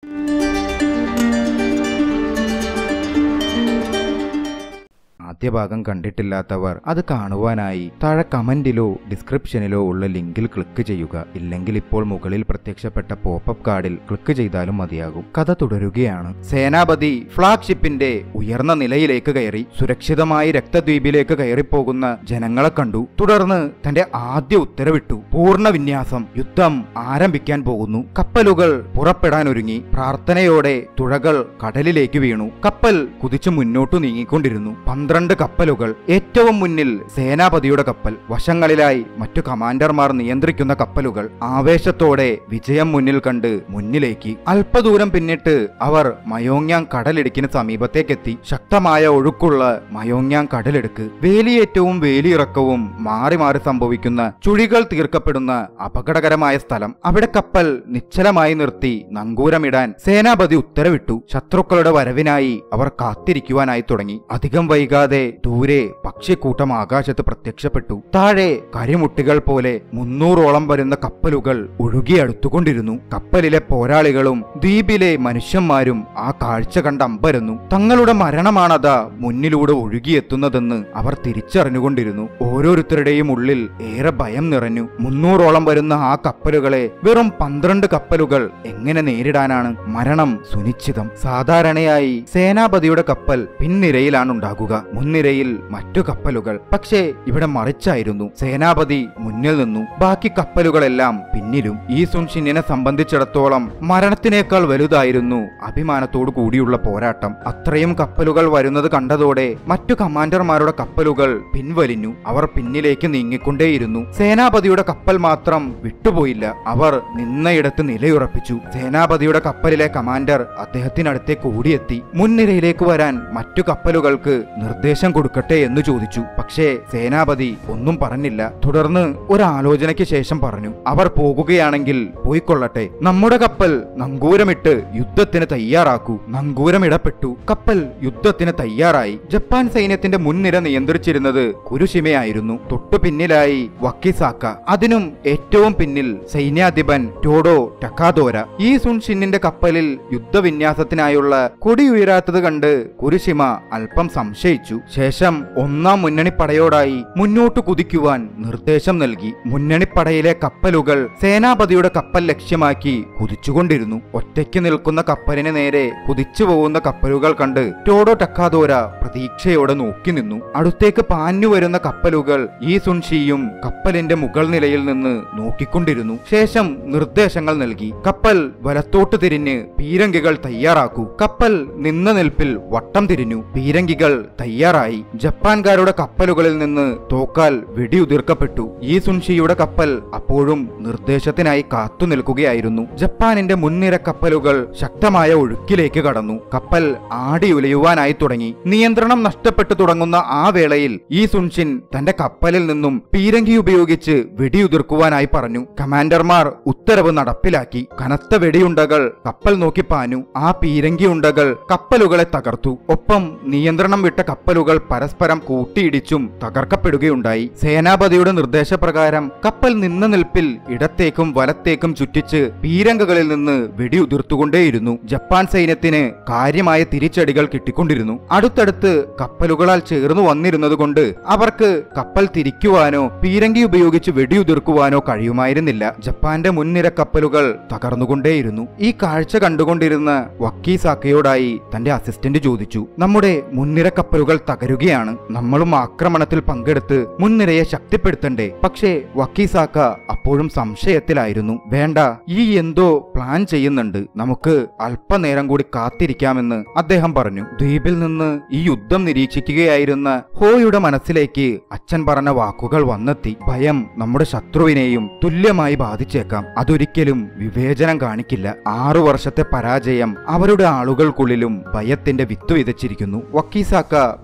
ആദ്യ ഭാഗം കണ്ടിട്ടില്ലാത്തവർ അത് കാണുവാനായി താഴെ കമന്റിലോ ഡിസ്ക്രിപ്ഷനിലോ ഉള്ള ലിങ്കിൽ ക്ലിക്ക് ചെയ്യുക ഇല്ലെങ്കിൽ ഇപ്പോൾ മുകളിൽ പ്രത്യക്ഷപ്പെട്ട പോപ്പപ്പ് കാർഡിൽ ക്ലിക്ക് ചെയ്താലും മതിയാകും കഥ തുടരുകയാണ് സേനാപതി ഫ്ളാഗ്ഷിപ്പിന്റെ ഉയർന്ന നിലയിലേക്ക് കയറി സുരക്ഷിതമായി രക്തദ്വീപിലേക്ക് കയറിപ്പോകുന്ന ജനങ്ങളെ കണ്ടു തുടർന്ന് തന്റെ ആദ്യ ഉത്തരവിട്ടു പൂർണ്ണ വിന്യാസം യുദ്ധം ആരംഭിക്കാൻ പോകുന്നു കപ്പലുകൾ പുറപ്പെടാനൊരുങ്ങി പ്രാർത്ഥനയോടെ തുഴകൾ കടലിലേക്ക് വീണു കപ്പൽ കുതിച്ചു മുന്നോട്ടു നീങ്ങിക്കൊണ്ടിരുന്നു പന്ത്രണ്ട് കപ്പലുകൾ ഏറ്റവും മുന്നിൽ സേനാപതിയുടെ കപ്പൽ വശങ്ങളിലായി മറ്റു കമാൻഡർമാർ നിയന്ത്രിക്കുന്ന കപ്പലുകൾ ആവേശത്തോടെ വിജയം മുന്നിൽ കണ്ട് മുന്നിലേക്ക് അല്പദൂരം പിന്നിട്ട് അവർ മയോങ്യാങ് കടലിടുക്കിന് സമീപത്തേക്കെത്തി ശക്തമായ ഒഴുക്കുള്ള മയോങ്യാങ് കടലിടുക്ക് വേലിയേറ്റവും വേലിയിറക്കവും മാറി മാറി സംഭവിക്കുന്ന ചുഴികൾ തീർക്കപ്പെടുന്ന അപകടകരമായ സ്ഥലം അവിടെ കപ്പൽ നിശ്ചലമായി നിർത്തി നങ്കൂരമിടാൻ സേനാപതി ഉത്തരവിട്ടു ശത്രുക്കളുടെ വരവിനായി അവർ കാത്തിരിക്കുവാനായി തുടങ്ങി അധികം വൈകാതെ ദൂരെ പക്ഷിക്കൂട്ടം ആകാശത്ത് പ്രത്യക്ഷപ്പെട്ടു താഴെ കരിമുട്ടികൾ പോലെ മുന്നൂറോളം വരുന്ന കപ്പലുകൾ ഒഴുകിയടുത്തുകൊണ്ടിരുന്നു കപ്പലിലെ പോരാളികളും ദ്വീപിലെ മനുഷ്യന്മാരും ആ കാഴ്ച കണ്ട് അമ്പരന്നു തങ്ങളുടെ മരണമാണതാ മുന്നിലൂടെ ഒഴുകിയെത്തുന്നതെന്ന് അവർ തിരിച്ചറിഞ്ഞുകൊണ്ടിരുന്നു ഓരോരുത്തരുടെയും ഉള്ളിൽ ഏറെ ഭയം നിറഞ്ഞു മുന്നൂറോളം വരുന്ന ആ കപ്പലുകളെ വെറും പന്ത്രണ്ട് കപ്പലുകൾ എങ്ങനെ നേരിടാനാണ് മരണം സുനിശ്ചിതം സാധാരണയായി സേനാപതിയുടെ കപ്പൽ പിൻനിരയിലാണ് ഉണ്ടാകുക മുൻനിരയിൽ മറ്റു കപ്പലുകൾ പക്ഷേ ഇവിടെ മറിച്ചായിരുന്നു സേനാപതി മുന്നിൽ നിന്നു ബാക്കി കപ്പലുകളെല്ലാം പിന്നിലും ഈ സുൻഷിനെ സംബന്ധിച്ചിടത്തോളം മരണത്തിനേക്കാൾ വലുതായിരുന്നു അഭിമാനത്തോടു കൂടിയുള്ള പോരാട്ടം അത്രയും കപ്പലുകൾ വരുന്നത് കണ്ടതോടെ മറ്റു കമാൻഡർമാരുടെ കപ്പലുകൾ പിൻവലിഞ്ഞു അവർ പിന്നിലേക്ക് നീങ്ങിക്കൊണ്ടേയിരുന്നു സേനാപതിയുടെ കപ്പൽ മാത്രം വിട്ടുപോയില്ല അവർ നിന്നയിടത്ത് നിലയുറപ്പിച്ചു സേനാപതിയുടെ കപ്പലിലെ കമാൻഡർ അദ്ദേഹത്തിനടുത്തേക്ക് ഓടിയെത്തി മുൻനിരയിലേക്ക് വരാൻ മറ്റു കപ്പലുകൾക്ക് നിർദ്ദേശം കൊടുക്കട്ടെ എന്ന് ചോദിച്ചു പക്ഷേ സേനാപതി ഒന്നും പറഞ്ഞില്ല തുടർന്ന് ഒരാലോചനയ്ക്ക് ശേഷം പറഞ്ഞു അവർ പോകുകയാണെങ്കിൽ പോയിക്കൊള്ളട്ടെ നമ്മുടെ കപ്പൽ നങ്കൂരമിട്ട് യുദ്ധത്തിന് തയ്യാറാക്കൂ നങ്കൂരമിടപ്പെട്ടു കപ്പൽ യുദ്ധത്തിന് തയ്യാറായി ജപ്പാൻ സൈന്യത്തിന്റെ മുൻനിര നിയന്ത്രിച്ചിരുന്നത് കുരുഷിമയായിരുന്നു തൊട്ടു പിന്നിലായി വക്കിസാക്ക അതിനും ഏറ്റവും പിന്നിൽ സൈന്യാധിപൻ ടോഡോ ടക്കാദോര ഈ സുൻഷിന്നിന്റെ കപ്പലിൽ യുദ്ധവിന്യാസത്തിനായുള്ള കൊടിയുയരാത്തത് കണ്ട് കുരുഷിമ അല്പം സംശയിച്ചു ശേഷം ഒന്നാം മുന്നണിപ്പടയോടായി മുന്നോട്ട് കുതിക്കുവാൻ നിർദ്ദേശം നൽകി മുന്നണിപ്പടയിലെ കപ്പലുകൾ സേനാപതിയുടെ കപ്പൽ ലക്ഷ്യമാക്കി കുതിച്ചുകൊണ്ടിരുന്നു ഒറ്റയ്ക്ക് നിൽക്കുന്ന കപ്പലിന് നേരെ കുതിച്ചു പോകുന്ന കപ്പലുകൾ കണ്ട് ടോഡോ ടക്കാദോര പ്രതീക്ഷയോടെ നോക്കി നിന്നു അടുത്തേക്ക് പാഞ്ഞു വരുന്ന കപ്പലുകൾ ഈ സുൻഷിയും കപ്പലിന്റെ മുകൾ നിലയിൽ നിന്ന് നോക്കിക്കൊണ്ടിരുന്നു ശേഷം നിർദ്ദേശങ്ങൾ നൽകി കപ്പൽ വലത്തോട്ട് തിരിഞ്ഞ് പീരങ്കികൾ തയ്യാറാക്കൂ കപ്പൽ നിന്ന നിൽപ്പിൽ വട്ടം തിരിഞ്ഞു പീരങ്കികൾ തയ്യാറായി ജപ്പാൻകാരുടെ കപ്പലുകളിൽ നിന്ന് തോക്കാൽ വെടിയുതിർക്കപ്പെട്ടു ഈ സുൻഷിയുടെ കപ്പൽ അപ്പോഴും നിർദ്ദേശത്തിനായി കാത്തു നിൽക്കുകയായിരുന്നു ജപ്പാനിന്റെ മുൻനിര കപ്പലുകൾ ശക്തമായ ഒഴുക്കിലേക്ക് കടന്നു കപ്പൽ ആടിയുലയുവാനായി തുടങ്ങി നിയന്ത്രണം നഷ്ടപ്പെട്ടു തുടങ്ങുന്ന ആ വേളയിൽ ഈ സുൻഷിൻ തന്റെ കപ്പലിൽ നിന്നും പീരങ്കി ഉപയോഗിച്ച് വെടിയുതിർക്കുവാനായി പറഞ്ഞു കമാൻഡർമാർ ഉത്തരവ് നടപ്പിലാക്കി കനത്ത വെടിയുണ്ടകൾ കപ്പൽ നോക്കി പാഞ്ഞു ആ പീരങ്കി ഉണ്ടകൾ കപ്പലുകളെ തകർത്തു ഒപ്പം നിയന്ത്രണം വിട്ട കപ്പലുകൾ പരസ്പരം കൂട്ടിയിടിച്ചും തകർക്കപ്പെടുകയുണ്ടായി സേനാപതിയുടെ നിർദ്ദേശപ്രകാരം കപ്പൽ നിന്ന നിൽപ്പിൽ ഇടത്തേക്കും വലത്തേക്കും ചുറ്റിച്ച് പീരങ്കകളിൽ നിന്ന് വെടിയുതിർത്തുകൊണ്ടേയിരുന്നു ജപ്പാൻ സൈന്യത്തിന് കാര്യമായ തിരിച്ചടികൾ കിട്ടിക്കൊണ്ടിരുന്നു അടുത്തടുത്ത് കപ്പലുകളാൽ ചേർന്നു വന്നിരുന്നതുകൊണ്ട് അവർക്ക് കപ്പൽ തിരിക്കുവാനോ പീരങ്കി ഉപയോഗിച്ച് വെടിയുതിർക്കുവാനോ കഴിയുമായിരുന്നില്ല ജപ്പാന്റെ മുൻനിര കപ്പലുകൾ തകർന്നുകൊണ്ടേയിരുന്നു ഈ കാഴ്ച കണ്ടുകൊണ്ടിരുന്ന വക്കീസാക്കയോടായി തന്റെ അസിസ്റ്റന്റ് ചോദിച്ചു നമ്മുടെ മുൻനിര കപ്പലുകൾ തകരുകയാണ് നമ്മളും ആക്രമണത്തിൽ പങ്കെടുത്ത് മുൻനിരയെ ശക്തിപ്പെടുത്തണ്ടേ പക്ഷേ വക്കീസാക്ക അപ്പോഴും സംശയത്തിലായിരുന്നു വേണ്ട ഈ എന്തോ പ്ലാൻ ചെയ്യുന്നുണ്ട് നമുക്ക് അല്പനേരം കൂടി കാത്തിരിക്കാമെന്ന് അദ്ദേഹം പറഞ്ഞു ദ്വീപിൽ നിന്ന് ഈ യുദ്ധം നിരീക്ഷിക്കുകയായിരുന്ന ഹോയുടെ മനസ്സിലേക്ക് അച്ഛൻ പറഞ്ഞ വാക്കുകൾ വന്നെത്തി ഭയം നമ്മുടെ ശത്രുവിനെയും തുല്യമായി ബാധിച്ചേക്കാം അതൊരിക്കലും വിവേചനം കാണിക്കില്ല ആറു വർഷത്തെ പരാജയം അവരുടെ ആളുകൾക്കുള്ളിലും ഭയത്തിന്റെ വിത്ത് വിതച്ചിരിക്കുന്നു വക്കീസാക്ക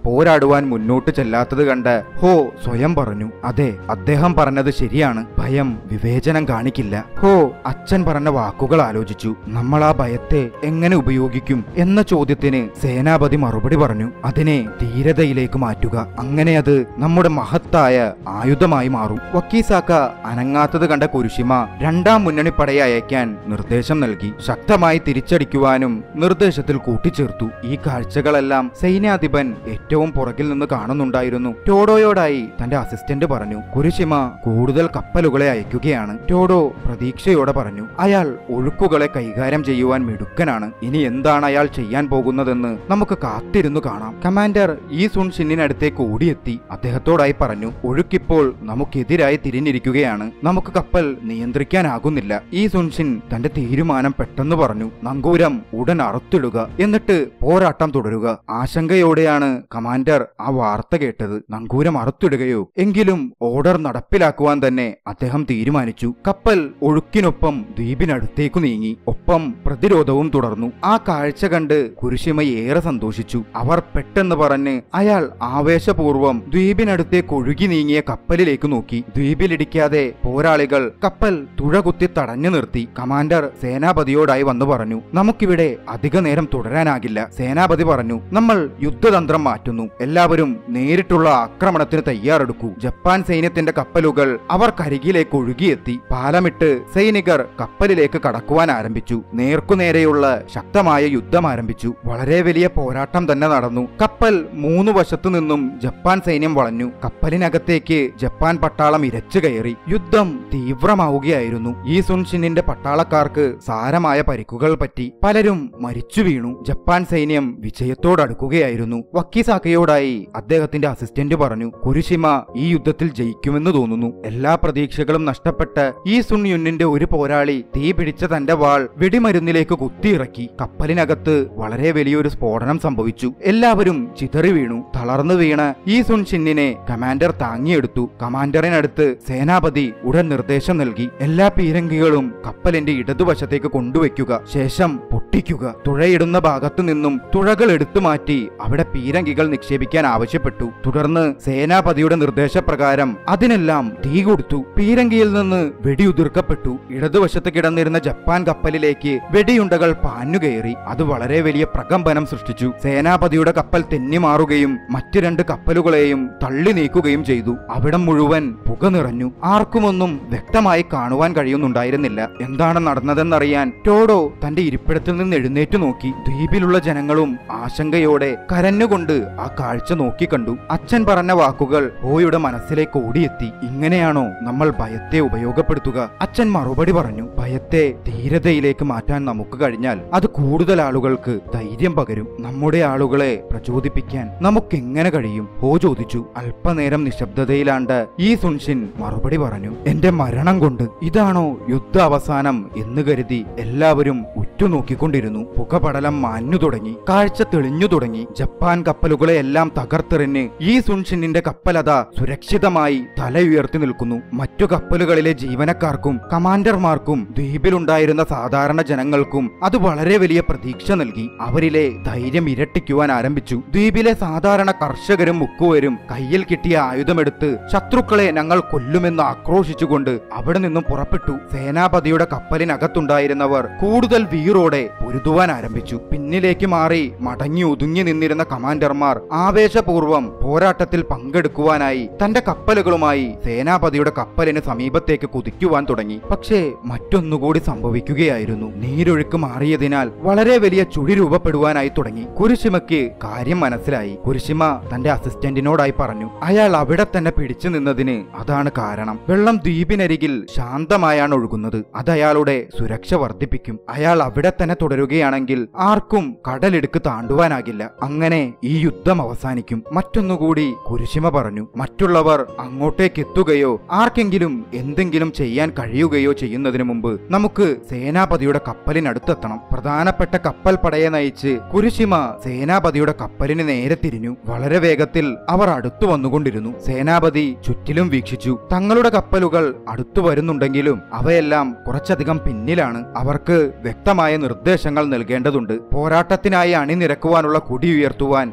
പോരാടുവാൻ മുന്നോട്ട് ചെല്ലാത്തത് കണ്ട് ഹോ സ്വയം പറഞ്ഞു അതെ അദ്ദേഹം പറഞ്ഞത് ശരിയാണ് ഭയം വിവേചനം കാണിക്കില്ല ഹോ അച്ഛൻ പറഞ്ഞ വാക്കുകൾ ആലോചിച്ചു നമ്മൾ ആ ഭയത്തെ എങ്ങനെ ഉപയോഗിക്കും എന്ന ചോദ്യത്തിന് സേനാപതി മറുപടി പറഞ്ഞു അതിനെ ധീരതയിലേക്ക് മാറ്റുക അങ്ങനെ അത് നമ്മുടെ മഹത്തായ ആയുധമായി മാറും വക്കീസാക്ക അനങ്ങാത്തത് കണ്ട കുരുഷിമ രണ്ടാം മുന്നണി പടയെ അയക്കാൻ നിർദ്ദേശം നൽകി ശക്തമായി തിരിച്ചടിക്കുവാനും നിർദ്ദേശത്തിൽ കൂട്ടിച്ചേർത്തു ഈ കാഴ്ചകളെല്ലാം സൈന്യാധിപൻ ഏറ്റവും പുറകിൽ നിന്ന് കാണുന്നുണ്ടായിരുന്നു ടോഡോയോടായി തന്റെ അസിസ്റ്റന്റ് പറഞ്ഞു കുരിശിമ കൂടുതൽ കപ്പലുകളെ അയക്കുകയാണ് ടോഡോ പ്രതീക്ഷയോടെ പറഞ്ഞു അയാൾ ഒഴുക്കുകളെ കൈകാര്യം ചെയ്യുവാൻ മിടുക്കനാണ് ഇനി എന്താണ് അയാൾ ചെയ്യാൻ പോകുന്നതെന്ന് നമുക്ക് കാത്തിരുന്നു കാണാം കമാൻഡർ ഈ സുൺ ഷിന്നിനടുത്തേക്ക് ഓടിയെത്തി അദ്ദേഹത്തോടായി പറഞ്ഞു ഒഴുക്കിപ്പോൾ നമുക്കെതിരായി തിരിഞ്ഞിരിക്കുകയാണ് നമുക്ക് കപ്പൽ നിയന്ത്രിക്കാനാകുന്നില്ല ഈ സുൻഷിൻ തന്റെ തീരുമാനം പെട്ടെന്ന് പറഞ്ഞു നങ്കൂരം ഉടൻ അറുത്തിടുക എന്നിട്ട് പോരാട്ടം തുടരുക ആശങ്കയോടെയാണ് കമാൻഡർ ആ വാർത്ത കേട്ടത് നങ്കൂരം അറുത്തിടുകയോ എങ്കിലും ഓർഡർ നടപ്പിലാക്കുവാൻ തന്നെ അദ്ദേഹം തീരുമാനിച്ചു കപ്പൽ ഒഴുക്കിനൊപ്പം ദ്വീപിനടുത്തേക്ക് നീങ്ങി ഒപ്പം പ്രതിരോധവും തുടർന്നു ആ കാഴ്ച കണ്ട് കുരിശിമ ഏറെ സന്തോഷിച്ചു അവർ പെട്ടെന്ന് പറഞ്ഞ് അയാൾ ആവേശപൂർവ്വം ദ്വീപിനടുത്തേക്ക് ഒഴുകി നീങ്ങിയ കപ്പലിലേക്ക് നോക്കി ദ്വീപിലിടിക്കാതെ പോരാളികൾ കപ്പൽ തുഴകുത്തി തടഞ്ഞു നിർത്തി കമാൻഡർ സേനാപതിയോടായി വന്നു പറഞ്ഞു നമുക്കിവിടെ അധിക നേരം തുടരാനാകില്ല സേനാപതി പറഞ്ഞു നമ്മൾ യുദ്ധതന്ത്രം മാറ്റുന്നു എല്ലാവരും നേരിട്ടുള്ള ആക്രമണത്തിന് തയ്യാറെടുക്കൂ ജപ്പാൻ സൈന്യത്തിന്റെ കപ്പലുകൾ അവർക്കരികിലേക്ക് ഒഴുകിയെത്തി പാലമിട്ട് സൈനികർ കപ്പലിലേക്ക് കടക്കുവാൻ ആരംഭിച്ചു നേർക്കുനേരെയുള്ള ശക്തമായ യുദ്ധം ആരംഭിച്ചു വളരെ വലിയ പോരാട്ടം തന്നെ നടന്നു കപ്പൽ മൂന്ന് വശത്തു നിന്നും ജപ്പാൻ സൈന്യം വളഞ്ഞു കപ്പലിനകത്തേക്ക് ജപ്പാൻ പട്ടാളം ഇരച്ചു കയറി യുദ്ധം തീവ്രമാവുകയായിരുന്നു ഈ സുൻഷിന്നിന്റെ പട്ടാളക്കാർക്ക് സാരമായ പരിക്കുകൾ പറ്റി പലരും മരിച്ചു വീണു ജപ്പാൻ സൈന്യം വിജയത്തോടടുക്കുകയായിരുന്നു വക്കീസാക്കയോടായി അദ്ദേഹത്തിന്റെ അസിസ്റ്റന്റ് പറഞ്ഞു കുരിശിമ ഈ യുദ്ധത്തിൽ ജയിക്കുമെന്ന് തോന്നുന്നു എല്ലാ പ്രതീക്ഷകളും നഷ്ടപ്പെട്ട് ഈ സുൺ യുന്നിന്റെ ഒരു പോരാളി തീ പിടിച്ച തന്റെ വാൾ വെടിമരുന്നിലേക്ക് കുത്തിയിറക്കി കപ്പലിനകത്ത് വളരെ വലിയൊരു സ്ഫോടനം സംഭവിച്ചു എല്ലാവരും ചിതറി വീണു തളർന്നു വീണ് ഈ സുൺ ഷിന്നിനെ കമാൻഡർ താങ്ങിയെടുത്തു കമാൻഡറിനടുത്ത് സേനാപതി ഉടൻ നിർദ്ദേശം നൽകി എല്ലാ പീരങ്കികളും കപ്പലിന്റെ ഇടതുവശത്തേക്ക് കൊണ്ടുവയ്ക്കുക ശേഷം പൊട്ടിക്കുക തുഴയിടുന്ന ഭാഗത്തു നിന്നും തുഴകൾ എടുത്തു മാറ്റി അവിടെ പീരങ്കികൾ നിക്ഷേപിക്കാൻ ആവശ്യപ്പെട്ടു തുടർന്ന് സേനാപതിയുടെ നിർദ്ദേശപ്രകാരം അതിനെല്ലാം തീ കൊടുത്തു പീരങ്കിയിൽ നിന്ന് വെടിയുതിർക്കപ്പെട്ടു ഇടതുവശത്ത് കിടന്നിരുന്ന ജപ്പാൻ കപ്പലിലേക്ക് വെടിയുണ്ടകൾ പാഞ്ഞുകയറി അത് വളരെ വലിയ പ്രകമ്പനം സൃഷ്ടിച്ചു സേനാപതിയുടെ കപ്പൽ തെന്നിമാറുകയും മറ്റു രണ്ട് കപ്പലുകളെയും തള്ളി നീക്കുകയും ചെയ്തു അവിടം മുഴുവൻ പുക നിറഞ്ഞു ആർക്കുമൊന്നും വ്യക്തമായി കാണുവാൻ കഴിയുന്നുണ്ടായിരുന്നില്ല എന്താണ് നടന്നതെന്നറിയാൻ ടോഡോ തന്റെ ഇരിപ്പിടത്തിൽ നിന്ന് എഴുന്നേറ്റു നോക്കി ദ്വീപിലുള്ള ജനങ്ങളും ആശങ്കയോടെ കരഞ്ഞുകൊണ്ട് ആ കാഴ്ച നോക്കിക്കണ്ടു അച്ഛൻ പറഞ്ഞ വാക്കുകൾ ഓയുടെ മനസ്സിലേക്ക് ഓടിയെത്തി ഇങ്ങനെയാണോ നമ്മൾ ഭയത്തെ ഉപയോഗപ്പെടുത്തുക അച്ഛൻ മറുപടി പറഞ്ഞു ഭയത്തെ ധീരതയിലേക്ക് മാറ്റാൻ നമുക്ക് കഴിഞ്ഞാൽ അത് കൂടുതൽ ആളുകൾക്ക് ധൈര്യം പകരും നമ്മുടെ ആളുകളെ പ്രചോദിപ്പിക്കാൻ നമുക്കെങ്ങനെ കഴിയും ഹോ ചോദിച്ചു അല്പനേരം നിശബ്ദതയിലാണ്ട് ഈ സുൻഷിൻ മറുപടി പറഞ്ഞു എന്റെ മരണം കൊണ്ട് ഇതാണോ യുദ്ധ അവസാനം എന്ന് കരുതി എല്ലാവരും ഉറ്റുനോക്കിക്കൊണ്ടിരുന്നു പുകപടലം മാഞ്ഞു തുടങ്ങി കാഴ്ച തെളിഞ്ഞു തുടങ്ങി ജപ്പാൻ കപ്പലുകളെ എല്ലാം തകർത്തെറിഞ്ഞ് ഈ സുൻഷിന്നിന്റെ കപ്പലത സുരക്ഷിതമായി തല ഉയർത്തി നിൽക്കുന്നു മറ്റു കപ്പലുകളിലെ ജീവനക്കാർക്കും കമാൻഡർമാർക്കും ദ്വീപിലുണ്ടായിരുന്ന സാധാരണ ജനങ്ങൾക്കും അത് വളരെ വലിയ പ്രതീക്ഷ നൽകി അവരിലെ ധൈര്യം ഇരട്ടിക്കുവാൻ ആരംഭിച്ചു ദ്വീപിലെ സാധാരണ കർഷകരും മുക്കുവരും കയ്യിൽ കിട്ടിയ ആയുധമെടുത്ത് ശത്രുക്കളെ ഞങ്ങൾ കൊല്ലുമെന്ന് ആക്രോശിച്ചുകൊണ്ട് അവിടെ നിന്നും പുറപ്പെട്ടു സേനാപതിയുടെ കപ്പലിനകത്തുണ്ടായിരുന്നവർ കൂടുതൽ വീറോടെ പൊരുതുവാൻ ആരംഭിച്ചു പിന്നിലേക്ക് മാറി മടങ്ങി ഒതുങ്ങി നിന്നിരുന്ന കമാൻഡർമാർ ആവേശപൂർവ്വം പോരാട്ടത്തിൽ പങ്കെടുക്കുവാനായി തന്റെ കപ്പലുകളുമായി സേനാപതിയുടെ കപ്പലിന് സമീപത്തേക്ക് കുതിക്കുവാൻ തുടങ്ങി പക്ഷേ മറ്റൊന്നുകൂടി സംഭവിക്കുകയായിരുന്നു നീരൊഴുക്ക് മാറിയതിനാൽ വളരെ വലിയ ചുഴി രൂപപ്പെടുവാനായി തുടങ്ങി കുരിശിമയ്ക്ക് കാര്യം മനസ്സിലായി കുരിശിമ തന്റെ അസിസ്റ്റന്റിനോടായി പറഞ്ഞു അയാൾ അവിടെ തന്നെ പിടിച്ചു നിന്നതിന് അതാണ് കാരണം വെള്ളം ദ്വീപിനരികിൽ ശാന്തമായാണ് ഒഴുകുന്നത് അത് അയാളുടെ സുരക്ഷ വർദ്ധിപ്പിക്കും അയാൾ അവിടെ തന്നെ തുടരുകയാണെങ്കിൽ ആർക്കും കടലിടുക്ക് താണ്ടുവാനാകില്ല അങ്ങനെ ഈ യുദ്ധം അവസാനിക്കും മറ്റൊന്നുകൂടി കുരിശിമ പറഞ്ഞു മറ്റുള്ളവർ അങ്ങോട്ടേക്ക് എത്തുകയോ ആർക്കെങ്കിലും എന്തെങ്കിലും ചെയ്യാൻ കഴിയുകയോ ചെയ്യുന്നതിന് മുമ്പ് നമുക്ക് സേനാപതിയുടെ കപ്പലിനടുത്തെത്തണം പ്രധാനപ്പെട്ട കപ്പൽ പടയെ നയിച്ച് കുരിശിമ സേനാപതിയുടെ കപ്പലിന് നേരെ തിരിഞ്ഞു വളരെ വേഗത്തിൽ അവർ അടുത്തു വന്നുകൊണ്ടിരുന്നു സേനാപതി ചുറ്റിലും വീക്ഷിച്ചു തങ്ങളുടെ കപ്പലുകൾ അടുത്തു വരുന്നുണ്ടെങ്കിലും അവയെല്ലാം കുറച്ചധികം പിന്നിലാണ് അവർക്ക് വ്യക്തമായ നിർദ്ദേശങ്ങൾ നൽകേണ്ടതുണ്ട് പോരാട്ടത്തിനായി അണിനിരക്കുവാനുള്ള കൊടി ഉയർത്തുവാൻ സേനാപതി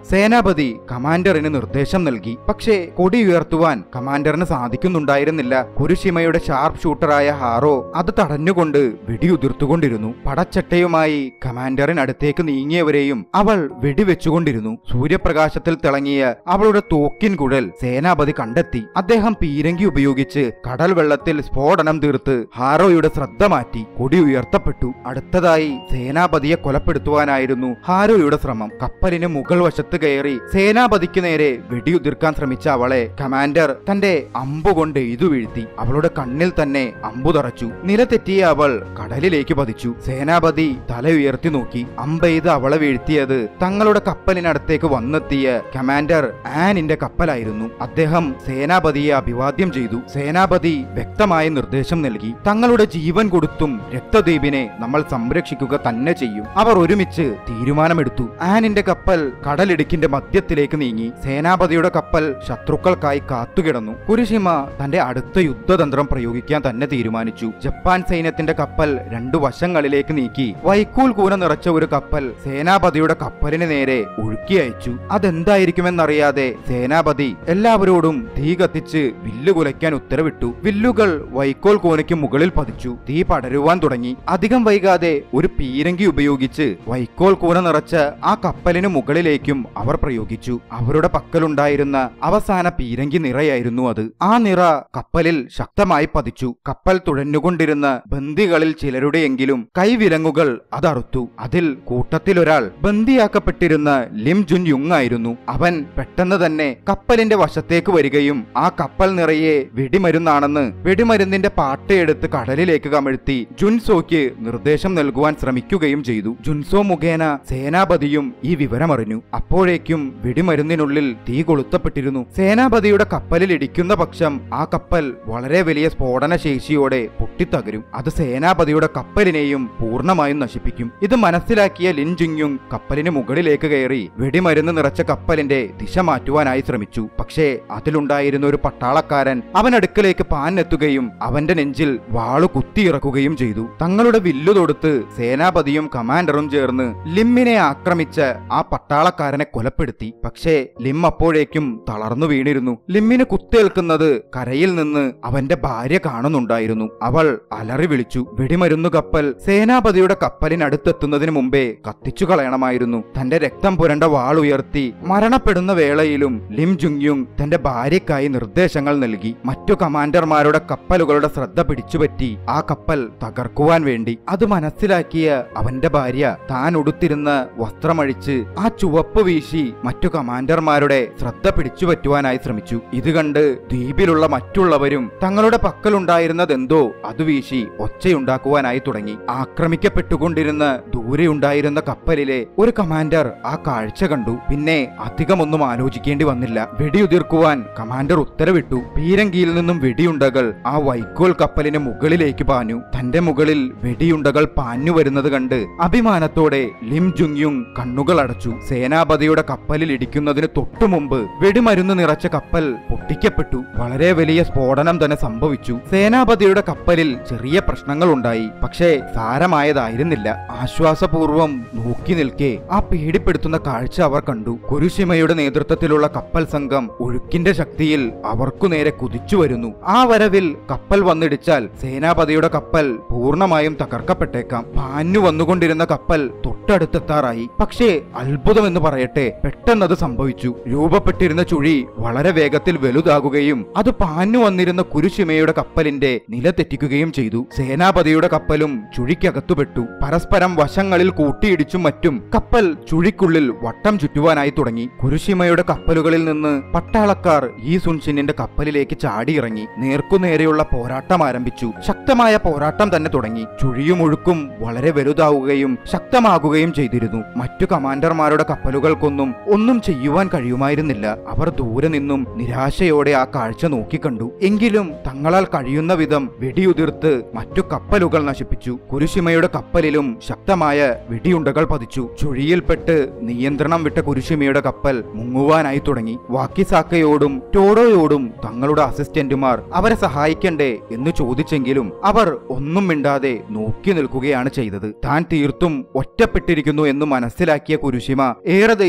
സേനാപതി കമാൻഡറിന് നിർദ്ദേശം നൽകി പക്ഷേ കൊടി ഉയർത്തുവാൻ കമാൻഡറിന് സാധിക്കുന്നുണ്ടായിരുന്നില്ല കുരുഷിമയുടെ ഷാർപ്പ് ഷൂട്ടറായ ഹാറോ അത് തടഞ്ഞുകൊണ്ട് വെടിയുതിർത്തുകൊണ്ടിരുന്നു പടച്ചട്ടയുമായി കമാൻഡറിനടുത്തേക്ക് നീങ്ങിയവരെയും അവൾ വെടിവെച്ചുകൊണ്ടിരുന്നു സൂര്യപ്രകാശത്തിൽ തിളങ്ങിയ അവളുടെ തോക്കിൻ കുഴൽ സേനാപതി കണ്ടെത്തി അദ്ദേഹം പീരങ്കി ഉപയോഗിച്ച് കടൽ വെള്ളത്തിൽ സ്ഫോടനം തീർത്ത് ഹാരോയുടെ ശ്രദ്ധ മാറ്റി കൊടി ഉയർത്തപ്പെട്ടു അടുത്തതായി സേനാപതിയെ കൊലപ്പെടുത്തുവാനായിരുന്നു ഹാരോയുടെ ശ്രമം കപ്പലിന് മുകൾ വശത്ത് കയറി സേനാപതിക്ക് നേരെ വെടിയുതിർക്കാൻ ശ്രമിച്ച അവളെ കമാൻഡർ തന്റെ അമ്പുകൊണ്ട് എയ്തു വീഴ്ത്തി അവളുടെ കണ്ണിൽ തന്നെ അമ്പു തറച്ചു നിലതെറ്റിയ അവൾ കടലിലേക്ക് പതിച്ചു സേനാപതി തല ഉയർത്തി നോക്കി അമ്പെയ്ത് അവളെ വീഴ്ത്തിയത് തങ്ങളുടെ കപ്പലിനടുത്തേക്ക് വന്നെത്തിയ കമാൻഡർ ആനിന്റെ കപ്പലായിരുന്നു അദ്ദേഹം സേനാപതിയെ അഭിവാദ്യം ചെയ്തു സേനാപതി വ്യക്തമായ നിർദ്ദേശം നൽകി തങ്ങളുടെ ജീവൻ കൊടുത്തും രക്തദ്വീപിനെ നമ്മൾ സംരക്ഷിക്കുക തന്നെ ചെയ്യും അവർ ഒരുമിച്ച് തീരുമാനമെടുത്തു ആനിന്റെ കപ്പൽ കടലിടുക്കിന്റെ മധ്യത്തിലേക്ക് നീങ്ങി സേനാപതിയുടെ കപ്പൽ ശത്രുക്കൾക്കായി കാത്തുകിടന്നു കുരിശിമ തന്റെ അടുത്ത യുദ്ധതന്ത്രം പ്രയോഗിക്കാൻ തന്നെ തീരുമാനിച്ചു ജപ്പാൻ സൈന്യത്തിന്റെ കപ്പൽ രണ്ടു വശങ്ങളിലേക്ക് നീക്കി വൈക്കോൽ കൂന നിറച്ച ഒരു കപ്പൽ സേനാപതിയുടെ കപ്പലിന് നേരെ ഒഴുക്കി അയച്ചു അതെന്തായിരിക്കുമെന്നറിയാതെ സേനാപതി എല്ലാവരോടും തീ കത്തിച്ച് വില്ല് കുലയ്ക്കാൻ ഉത്തരവിട്ടു വില്ലുകൾ വൈക്കോൽ കൂനയ്ക്ക് മുകളിൽ പതിച്ചു തീ പടരുവാൻ തുടങ്ങി അധികം വൈകാതെ ഒരു പീരങ്കി ഉപയോഗിച്ച് വൈക്കോൽ കൂന നിറച്ച ആ കപ്പലിന് മുകളിലേക്കും അവർ പ്രയോഗിച്ചു അവരുടെ പക്കലുണ്ടായിരുന്ന അവസാന പീരങ്കി നിറയായിരുന്നു അത് ആ നിറ കപ്പലിൽ ശക്തമായി പതിച്ചു കപ്പൽ തുഴഞ്ഞുകൊണ്ടിരുന്ന ബന്ദികളിൽ ചിലരുടെയെങ്കിലും കൈവിലങ്ങുകൾ അതറുത്തു അതിൽ കൂട്ടത്തിലൊരാൾ ബന്ദിയാക്കപ്പെട്ടിരുന്ന ലിം ജുൻ യുങ് ആയിരുന്നു അവൻ പെട്ടെന്ന് തന്നെ കപ്പലിന്റെ വശത്തേക്ക് വരികയും ആ കപ്പൽ നിറയെ വെടിമരുന്നാണെന്ന് വെടിമരുന്നിന്റെ പാട്ടയെടുത്ത് കടലിലേക്ക് കമഴ്ത്തി ജുൻസോയ്ക്ക് നിർദ്ദേശം നൽകുവാൻ ശ്രമിക്കുകയും ചെയ്തു ജുൻസോ മുഖേന സേനാപതിയും ഈ വിവരമറിഞ്ഞു അപ്പോഴേക്കും വെടിമരുന്നിനുള്ളിൽ തീ കൊളുത്തപ്പെട്ടിരുന്നു സേനാപതിയുടെ കപ്പലിൽ ഇടിക്കുന്ന പക്ഷം ആ കപ്പൽ വളരെ വലിയ സ്ഫോടന ശേഷിയോടെ പൊട്ടിത്തകരും അത് സേനാപതിയുടെ കപ്പലിനെയും പൂർണ്ണമായും നശിപ്പിക്കും ഇത് മനസ്സിലാക്കിയ ലിൻ ജുങ്യുങ് കപ്പലിന് മുകളിലേക്ക് കയറി വെടിമരുന്ന് നിറച്ച കപ്പലിന്റെ ദിശ മാറ്റുവാനായി ശ്രമിച്ചു പക്ഷേ അതിലുണ്ടായിരുന്ന ഒരു പട്ടാളക്കാരൻ അവനടുക്കലേക്ക് പാഞ്ഞെത്തുകയും അവന്റെ നെഞ്ചിൽ വാളു കുത്തിയിറക്കുകയും ചെയ്തു തങ്ങളുടെ വില്ലു തൊടുത്ത് സേനാപതിയും കമാൻഡറും ചേർന്ന് ലിമ്മിനെ ആക്രമിച്ച ആ പട്ടാളക്കാരനെ കൊലപ്പെടുത്തി പക്ഷേ ലിം അപ്പോഴേക്കും തളർന്നു വീണിരുന്നു ലിമ്മിന് കുത്തേൽക്കുന്നത് കരയിൽ നിന്ന് അവന്റെ ഭാര്യ കാണുന്നുണ്ടായിരുന്നു അവൾ അലറി വിളിച്ചു വെടിമരുന്നു കപ്പൽ സേനാപതിയുടെ കപ്പലിനടുത്തെത്തുന്നതിന് മുമ്പേ കത്തിച്ചു കളയണമായിരുന്നു തന്റെ രക്തം പുരണ്ട വാൾ ഉയർത്തി മരണപ്പെടുന്ന വേളയിലും ലിം ജുങ്യുങ് തന്റെ ഭാര്യയ്ക്കായി നിർദ്ദേശങ്ങൾ നൽകി മറ്റു കമാൻഡർമാരുടെ കപ്പലുകളുടെ ശ്രദ്ധ പിടിച്ചുപറ്റി ആ കപ്പൽ തകർക്കുവാൻ വേണ്ടി അത് മനസ്സിലാക്കിയ അവന്റെ ഭാര്യ താൻ ഉടുത്തിരുന്ന വസ്ത്രമഴിച്ച് ആ ചുവപ്പ് വീശി മറ്റു കമാൻഡർമാരുടെ ശ്രദ്ധ പിടിച്ചുപറ്റുവാനായി ശ്രമിച്ചു ഇത് കണ്ട് ദ്വീപിലുള്ള മറ്റുള്ളവരും തങ്ങളുടെ പക്കലുണ്ടായിരുന്നതെന്തോ അത് വീശി ഒച്ചയുണ്ടാക്കുവാനായി തുടങ്ങി ആക്രമിക്കപ്പെട്ടുകൊണ്ടിരുന്ന ദൂരെയുണ്ടായിരുന്ന കപ്പലിലെ ഒരു കമാൻഡർ ആ കാഴ്ച കണ്ടു പിന്നെ അധികമൊന്നും ആലോചിക്കേണ്ടി വന്നില്ല വെടിയുതിർക്കുവാൻ കമാൻഡർ ഉത്തരവിട്ടു പീരങ്കിയിൽ നിന്നും വെടിയുണ്ടകൾ ആ വൈക്കോൽ കപ്പലിന് മുകളിലേക്ക് പാഞ്ഞു തന്റെ മുകളിൽ വെടിയുണ്ടകൾ പാഞ്ഞു വരുന്നത് കണ്ട് അഭിമാനത്തോടെ ലിം ജുങ്യുങ് കണ്ണുകൾ അടച്ചു സേനാപതിയുടെ കപ്പലിൽ ഇടിക്കുന്നതിന് തൊട്ടുമുമ്പ് വെടിമരുന്ന് നിറച്ച കപ്പൽ പൊട്ടിക്കപ്പെട്ടു വളരെ വലിയ സ്ഫോടനം തന്നെ സംഭവിച്ചു സേനാപതിയുടെ കപ്പലിൽ ചെറിയ പ്രശ്നങ്ങൾ ഉണ്ടായി പക്ഷേ സാരമായതായിരുന്നില്ല ആശ്വാസപൂർവം നോക്കി നിൽക്കെ ആ പേടിപ്പെടുത്തുന്ന കാഴ്ച അവർ കണ്ടു കുരുശിമയുടെ നേതൃത്വത്തിലുള്ള കപ്പൽ സംഘം ഒഴുക്കിന്റെ ശക്തിയിൽ അവർക്കു നേരെ കുതിച്ചു വരുന്നു ആ വരവിൽ കപ്പൽ വന്നിടിച്ചാൽ സേനാപതിയുടെ കപ്പൽ പൂർണ്ണമായും തകർക്കപ്പെട്ടേക്കാം പാഞ്ഞു വന്നുകൊണ്ടിരുന്ന കപ്പൽ തൊട്ടടുത്തെത്താറായി പക്ഷേ അത്ഭുതമെന്ന് പറയട്ടെ പെട്ടെന്നത് സംഭവിച്ചു രൂപപ്പെട്ടിരുന്ന ചുഴി വളരെ വേഗത്തിൽ വലുതാകുകയും അത് പാഞ്ഞു വന്നിരുന്ന കുരുശിമയുടെ കപ്പലിന്റെ നില തെറ്റിക്കുകയും ചെയ്തു സേനാപതിയുടെ കപ്പലും ചുഴിക്കകത്തുപെട്ടു പരസ്പരം വശങ്ങളിൽ കൂട്ടിയിടിച്ചും മറ്റും കപ്പൽ ചുഴിക്കുള്ളിൽ വട്ടം ചുറ്റുവാനായി തുടങ്ങി കുരുശിമയുടെ കപ്പലുകളിൽ നിന്ന് പട്ടാളക്കാർ ഈ സുൻഷിനിന്റെ കപ്പലിലേക്ക് ചാടിയിറങ്ങി നേർക്കുനേരെയുള്ള പോരാട്ടം ആരംഭിച്ചു ശക്തമായ പോരാട്ടം തന്നെ തുടങ്ങി ചുഴിയും ഒഴുക്കും വളരെ വലുതാവുകയും ശക്തമാകുകയും ചെയ്തിരുന്നു മറ്റു കമാൻഡർമാരുടെ കപ്പലുകൾക്കൊന്നും ഒന്നും ചെയ്യുവാൻ കഴിയുമായിരുന്നില്ല അവർ ദൂരെ നിന്നും നിരാശയോടെ ആ കാഴ്ച നോക്കിക്കണ്ടു എങ്കിലും തങ്ങളാൽ കഴിയുന്ന വിധം വെടിയുതിർത്ത് മറ്റു കപ്പലുകൾ നശിപ്പിച്ചു കുരുശിമയുടെ കപ്പലിലും ശക്തമായ വെടിയുണ്ടകൾ പതിച്ചു ചുഴിയിൽപ്പെട്ട് നിയന്ത്രണം വിട്ട കുരുശിമയുടെ കപ്പൽ മുങ്ങുവാനായി തുടങ്ങി വാക്കിസാക്കയോടും ടോഡോയോടും തങ്ങളുടെ അസിസ്റ്റന്റുമാർ അവരെ സഹായിക്കണ്ടേ എന്ന് ചോദിച്ചെങ്കിലും അവർ ഒന്നും മിണ്ടാതെ നോക്കി നിൽക്കുകയാണ് ചെയ്തത് താൻ തീർത്തും ഒറ്റപ്പെട്ടിരിക്കുന്നു എന്ന് മനസ്സിലാക്കിയ കുരുശിമ ഏറെ ദേഷ്യത്തിൽ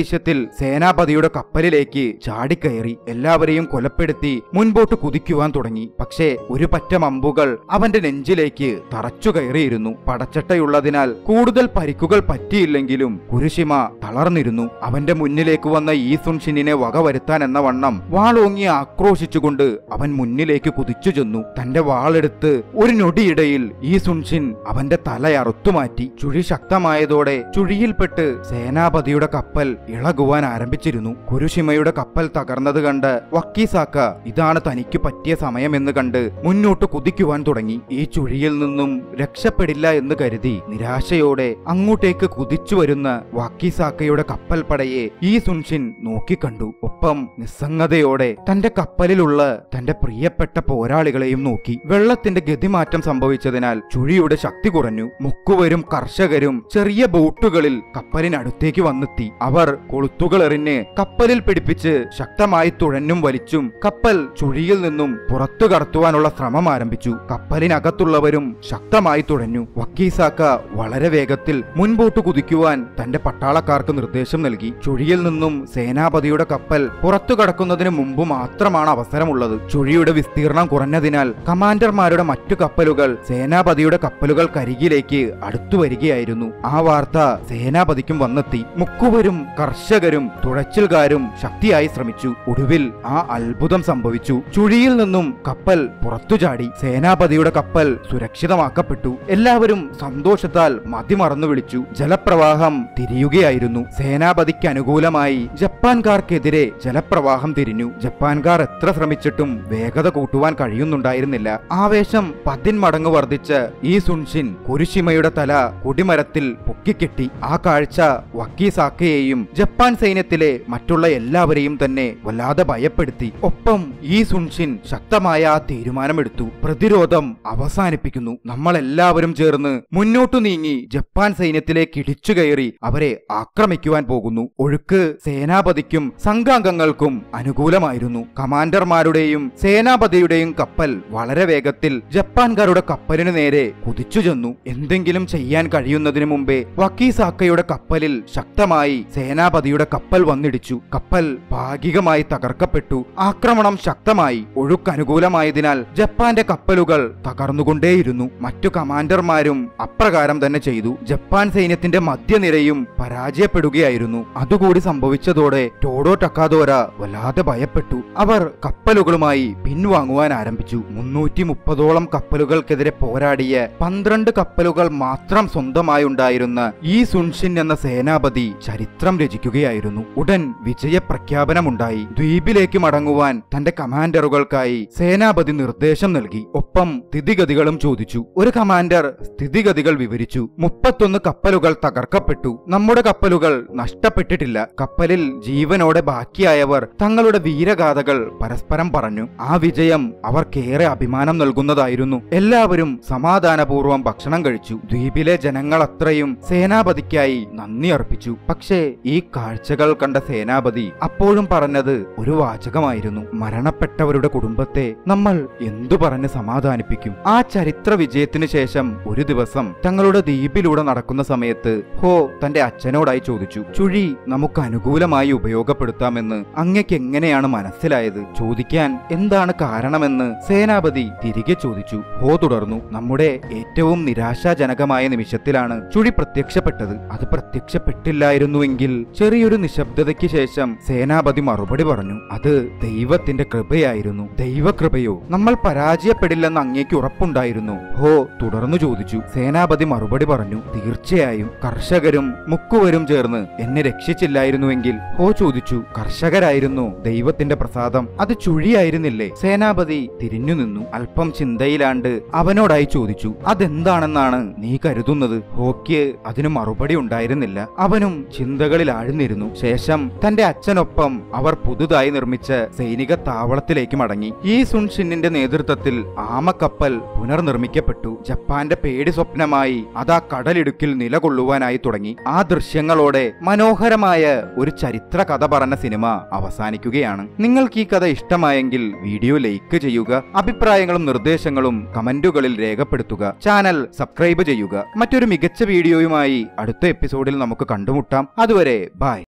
സേനാപതിയുടെ കപ്പലിലേക്ക് ചാടിക്കയറി എല്ലാവരെയും കൊലപ്പെടുത്തി മുൻപോട്ട് കുതിക്കുവാൻ തുടങ്ങി പക്ഷേ ഒരു പറ്റം അമ്പുകൾ അവന്റെ നെഞ്ചിലേക്ക് തറച്ചു കയറിയിരുന്നു പടച്ചട്ടയുള്ളതിനാൽ കൂടുതൽ പരിക്കുകൾ പറ്റിയില്ലെങ്കിലും കുരുശിമ തളർന്നിരുന്നു അവന്റെ മുന്നിലേക്ക് വന്ന ഈ സുൻഷിനെ വകവരുത്താൻ എന്ന വണ്ണം വാളോങ്ങി ആക്രോശിച്ചുകൊണ്ട് അവൻ മുന്നിലേക്ക് കുതിച്ചു ചെന്നു തന്റെ വാളെടുത്ത് ഒരു നൊടിയിടയിൽ ഈ സുൻഷിൻ അവന്റെ തല അറുത്തുമാറ്റി ചുഴി ശക്തമായതോടെ ചുഴിയിൽപ്പെട്ട് സേനാപതിയുടെ കപ്പൽ ഇളകുവാൻ ആരംഭിച്ചിരുന്നു കുരുഷിമയുടെ കപ്പൽ തകർന്നത് കണ്ട് വക്കീസാക്ക ഇതാണ് തനിക്ക് പറ്റിയ സമയമെന്ന് കണ്ട് മുന്നോട്ട് കുതിക്കുവാൻ തുടങ്ങി ഈ ചുഴിയിൽ നിന്നും രക്ഷപ്പെടില്ല എന്ന് കരുതി നിരാശയോടെ അങ്ങോട്ടേക്ക് കുതിച്ചു വരുന്ന വാക്കീസാക്കയുടെ കപ്പൽ പടയെ ഈ സുൻഷിൻ നോക്കിക്കണ്ടു ഒപ്പം നിസ്സംഗതയോടെ തന്റെ കപ്പലിലുള്ള തന്റെ പ്രിയപ്പെട്ട പോരാളികളെയും നോക്കി വെള്ളത്തിന്റെ ഗതിമാറ്റം സംഭവിച്ചതിനാൽ ചുഴിയുടെ ശക്തി കുറഞ്ഞു മുക്കുവരും കർഷകരും ചെറിയ ബോട്ടുകളിൽ കപ്പലിനടുത്തേക്ക് വന്നെത്തി അവർ കൊളുത്തുകൾ എറിഞ്ഞ് കപ്പലിൽ പിടിപ്പിച്ച് ശക്തമായി തുഴഞ്ഞും വലിച്ചും കപ്പൽ ചുഴിയിൽ നിന്നും പുറത്തു കടത്തുവാനുള്ള ശ്രമം ആരംഭിച്ചു കപ്പലിനകത്തുള്ളവരും ശക്തമായി തുഴഞ്ഞു വക്കീസാക്ക വളരെ വേഗത്തിൽ മുൻപോട്ട് കുതിക്കുവാൻ തന്റെ പട്ടാളക്കാർക്ക് നിർദ്ദേശം നൽകി ചുഴിയിൽ നിന്നും സേനാപതിയുടെ കപ്പൽ പുറത്തു കടക്കുന്നതിന് മുമ്പ് മാത്രമാണ് അവസരമുള്ളത് ചുഴിയുടെ വിസ്തീർണം കുറഞ്ഞതിനാൽ കമാൻഡർമാരുടെ മറ്റു കപ്പലുകൾ സേനാപതിയുടെ കപ്പലുകൾക്കരികിലേക്ക് അടുത്തു വരികയായിരുന്നു ആ വാർത്ത സേനാപതിക്കും വന്നെത്തി മുക്കുവരും കർഷകരും തുഴച്ചിൽക്കാരും ശക്തിയായി ശ്രമിച്ചു ഒടുവിൽ ആ അത്ഭുതം സംഭവിച്ചു ചുഴിയിൽ നിന്നും കപ്പൽ പുറത്തു ചാടി സേനാപതിയുടെ കപ്പൽ സുരക്ഷിതമാക്കപ്പെട്ടു എല്ലാവരും സന്തോഷത്താൽ മതിമറന്നു വിളിച്ചു ജലപ്രവാഹം തിരിയുകയായിരുന്നു സേനാപതിക്ക് അനുകൂലമായി ജപ്പാൻകാർക്കെതിരെ ജലപ്രവാഹം തിരിഞ്ഞു ജപ്പാൻകാർ എത്ര ശ്രമിച്ചിട്ടും വേഗത കൂട്ടുവാൻ കഴിയുന്നുണ്ടായിരുന്നില്ല ആവേശം പതിന്മടങ്ങ് വർദ്ധിച്ച് ഈ സുൻഷിൻ കുരുഷിമയുടെ തല കൊടിമരത്തിൽ പൊക്കിക്കെട്ടി ആ കാഴ്ച വക്കീസാക്കയെയും ജപ്പാൻ സൈന്യത്തിലെ മറ്റുള്ള എല്ലാവരെയും തന്നെ വല്ലാതെ ഭയപ്പെടുത്തി ഒപ്പം ഈ സുൻഷിൻ ശക്തമായ ആ തീരുമാനമെടുത്തു പ്രതിരോധം അവസാനിപ്പിക്കുന്നു നമ്മളെല്ലാവരും ചേർന്ന് മുന്നോട്ടു നീങ്ങി ജപ്പാൻ സൈന്യത്തിലേക്ക് ഇടിച്ചു കയറി അവരെ ആക്രമിക്കുവാൻ പോകുന്നു ഒഴുക്ക് സേനാപതിക്കും സംഘാംഗങ്ങൾക്കും അനുകൂലമായിരുന്നു കമാൻഡർമാരുടെയും സേനാപതിയുടെയും കപ്പൽ വളരെ വേഗത്തിൽ ജപ്പാൻകാരുടെ കപ്പലിന് നേരെ കുതിച്ചു ചെന്നു എന്തെങ്കിലും ചെയ്യാൻ കഴിയുന്നതിന് മുമ്പേ വക്കീസാക്കയുടെ കപ്പലിൽ ശക്തമായി സേനാപതിയുടെ കപ്പൽ വന്നിടിച്ചു കപ്പൽ ഭാഗികമായി തകർക്കപ്പെട്ടു ആക്രമണം ശക്തമായി ഒഴുക്ക് അനുകൂലമായതിനാൽ ജപ്പാന്റെ കപ്പലുകൾ തകർന്നുകൊണ്ടേയിരുന്നു മറ്റു കമാൻഡർമാരും അപ്രകാരം തന്നെ ചെയ്തു ജപ്പാൻ സൈന്യത്തിന്റെ മധ്യനിരയും പരാജയപ്പെടുകയായിരുന്നു അതുകൂടി സംഭവിച്ചതോടെ ടോഡോ ടക്കാദോര വല്ലാതെ ഭയപ്പെട്ടു അവർ കപ്പലുകളുമായി പിൻവാങ്ങുവാൻ ആരംഭിച്ചു മുന്നൂറ്റി മുപ്പതോളം കപ്പലുകൾക്കെതിരെ പോരാടിയ പന്ത്രണ്ട് കപ്പലുകൾ മാത്രം സ്വന്തമായി ഉണ്ടായിരുന്ന ഈ സുൻഷിൻ എന്ന സേനാപതി ചരിത്രം രചിക്കുകയായിരുന്നു ഉടൻ വിജയപ്രഖ്യാപനമുണ്ടായി ദ്വീപിലേക്ക് മടങ്ങുവാൻ തന്റെ കമാൻഡറുകൾക്കായി സേനാപതി നിർദ്ദേശം നൽകി ഒപ്പം സ്ഥിതിഗതികളും ചോദിച്ചു ഒരു കമാൻഡർ സ്ഥിതിഗതികൾ വിവരിച്ചു മുപ്പത്തൊന്ന് കപ്പലുകൾ തകർക്കപ്പെട്ടു നമ്മുടെ കപ്പലുകൾ നഷ്ടപ്പെട്ടിട്ടില്ല കപ്പലിൽ ജീവനോടെ ബാക്കിയായവർ തങ്ങളുടെ വീരഗാഥകൾ പരസ്പരം പറഞ്ഞു ആ വിജയം അവർക്കേറെ അഭിമാനം നൽകുന്നതായിരുന്നു എല്ലാവരും സമാധാനപൂർവ്വം ഭക്ഷണം കഴിച്ചു ദ്വീപിലെ ജനങ്ങൾ അത്രയും സേനാപതിക്കായി നന്ദി അർപ്പിച്ചു പക്ഷേ ഈ കാഴ്ചകൾ കണ്ട സേനാപതി അപ്പോഴും പറഞ്ഞത് ഒരു വാചകമായിരുന്നു മരണപ്പെട്ടവരുടെ കുടുംബത്തെ നമ്മൾ എന്തു പറഞ്ഞ് സമാധാനിപ്പിക്കും ആ ചരിത്ര വിജയത്തിന് ശേഷം ഒരു ദിവസം തങ്ങളുടെ ദ്വീപിലൂടെ നടക്കുന്ന സമയത്ത് ഹോ തന്റെ അച്ഛനോടായി ചോദിച്ചു ചുഴി നമുക്ക് അനുകൂലമായി ഉപയോഗപ്പെടുത്താമെന്ന് അങ്ങക്ക് എങ്ങനെയാണ് മനസ്സിലായത് ചോദിക്കാൻ എന്താണ് കാരണമെന്ന് സേനാപതി തിരികെ ചോദിച്ചു ഹോ തുടർന്നു നമ്മുടെ ഏറ്റവും നിരാശാജനകമായ നിമിഷത്തിലാണ് ചുഴി പ്രത്യക്ഷപ്പെട്ടത് അത് പ്രത്യക്ഷപ്പെട്ടില്ലായിരുന്നുവെങ്കിൽ ചെറിയൊരു നിശബ്ദതയ്ക്ക് ശേഷം സേനാപതി മറുപടി പറഞ്ഞു അത് ദൈവത്തിന്റെ കൃപയായിരുന്നു ദൈവകൃപയോ നമ്മൾ പരാജയപ്പെടില്ലെന്ന് അങ്ങേക്ക് ഉറപ്പുണ്ടായിരുന്നു ഹോ തുടർന്നു ചോദിച്ചു സേനാപതി മറുപടി പറഞ്ഞു തീർച്ചയായും കർഷകരും മുക്കുവരും ചേർന്ന് എന്നെ രക്ഷിച്ചില്ലായിരുന്നുവെങ്കിൽ ഹോ ചോദിച്ചു കർഷകരായിരുന്നു ദൈവത്തിന്റെ പ്രസാദം അത് ചുഴിയായിരുന്നില്ലേ സേനാപതി തിരിഞ്ഞു നിന്നു അല്പം ചിന്തയിലാണ്ട് അവനോടായി ചോദിച്ചു അതെന്താണെന്നാണ് നീ കരുതുന്നത് ഹോക്ക് അതിന് മറുപടി ഉണ്ടായിരുന്നില്ല അവനും ചിന്തകളിൽ ആഴ്ന്നിരുന്നു ശേഷം തന്റെ അച്ഛനൊപ്പം അവർ പുതുതായി നിർമ്മിച്ച സൈനിക താവളത്തിലേക്ക് മടങ്ങി ഈ സുൻഷിന്നിന്റെ നേതൃത്വത്തിൽ ആമക്കപ്പൽ പുനർനിർമ്മിക്കപ്പെട്ടു ജപ്പാന്റെ പേടി സ്വപ്നമായി അതാ കടലിടുക്കിൽ നിലകൊള്ളുവാനായി തുടങ്ങി ആ ദൃശ്യങ്ങളോടെ മനോഹരമായ ഒരു ചരിത്ര കഥ പറഞ്ഞ സിനിമ അവസാനിക്കുകയാണ് നിങ്ങൾക്ക് ഈ കഥ ഇഷ്ടമായെങ്കിൽ വീഡിയോ ലൈക്ക് ചെയ്യുക അഭിപ്രായങ്ങളും നിർദ്ദേശങ്ങളും കമന്റുകളിൽ രേഖപ്പെടുത്തുക ചാനൽ സബ്സ്ക്രൈബ് ചെയ്യുക മറ്റൊരു മികച്ച വീഡിയോയുമായി അടുത്ത എപ്പിസോഡിൽ നമുക്ക് കണ്ടുമുട്ടാം അതുവരെ ബൈ